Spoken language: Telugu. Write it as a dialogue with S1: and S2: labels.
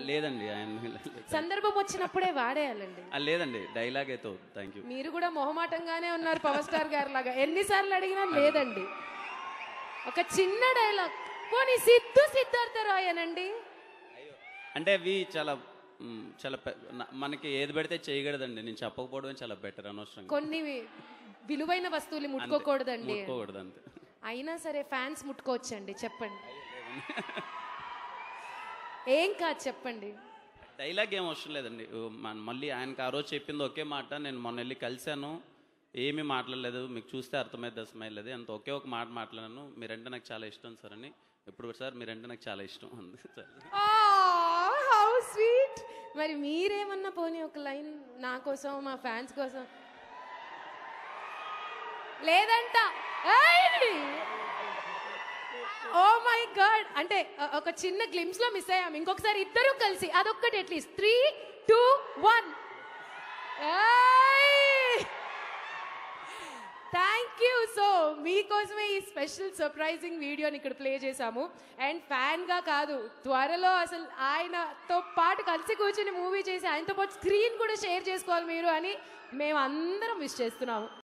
S1: లేదండి ఆయన
S2: సందర్భం వచ్చినప్పుడే వాడేయాలండి
S1: ఆ, లేదండి డైలాగ్ అయితే థ్యాంక్ యూ
S2: మీరు కూడా మొహమాటంగానే ఉన్నారు పవర్ స్టార్ గారి లాగా ఎన్నిసార్లు అడిగినా లేదండి ఒక చిన్న డైలాగ్ పోనీ సిద్ధు సిద్ధార్థ రాయనండి
S1: అంటే అవి చాలా మ్, చాలా పె- నా- మనకి ఏది పెడితే చేయకూడదండి నేను చెప్పకపోవడం చాలా బెటర్ అనవసరంగా
S2: కొన్ని విలువైన వస్తువులు ముట్టుకోకూడదండి
S1: ముట్టుకోకూడదు అంతే
S2: అయినా సరే ఫ్యాన్స్ ముట్టుకోవచ్చండి చెప్పండి ఏం కాదు చెప్పండి
S1: డైలాగ్ ఏం అవసరం లేదండి ఓ, మన- మళ్ళీ ఆయనకి ఆ రోజు చెప్పింది ఒకే మాట నేను మొన్న వెళ్ళి కలిశాను ఏమీ మాట్లాడలేదు మీకు చూస్తే అర్థమైతే స్మైల్ అంత ఒకే ఒక మాట మాట్లాడాను మీరంటే నాకు చాలా ఇష్టం సార్ అని ఇప్పుడు సార్ మీరంటే నాకు చాలా ఇష్టం అంది సార్
S2: హౌ స్వీట్ మరి మీరేమన్నా పోనీ ఒక లైన్ నా కోసం మా ఫ్యాన్స్ కోసం లేదంట ఓ మై గాడ్ అంటే అ- ఒక చిన్న గ్లిమ్స్ లో మిస్ అయ్యాం ఇంకొకసారి ఇద్దరు కలిసి అదొక్కటి at least three two one thank you so మీకోసమే ఈ స్పెషల్ సర్ప్రైజింగ్ వీడియోని ఇక్కడ ప్లే చేశాము అండ్ ఫ్యాన్గా కాదు త్వరలో అసలు ఆయనతో పాటు కలిసి కూర్చుని మూవీ చేసి ఆయనతో పాటు స్క్రీన్ కూడా షేర్ చేసుకోవాలి మీరు అని మేము అందరం విష్ చేస్తున్నాము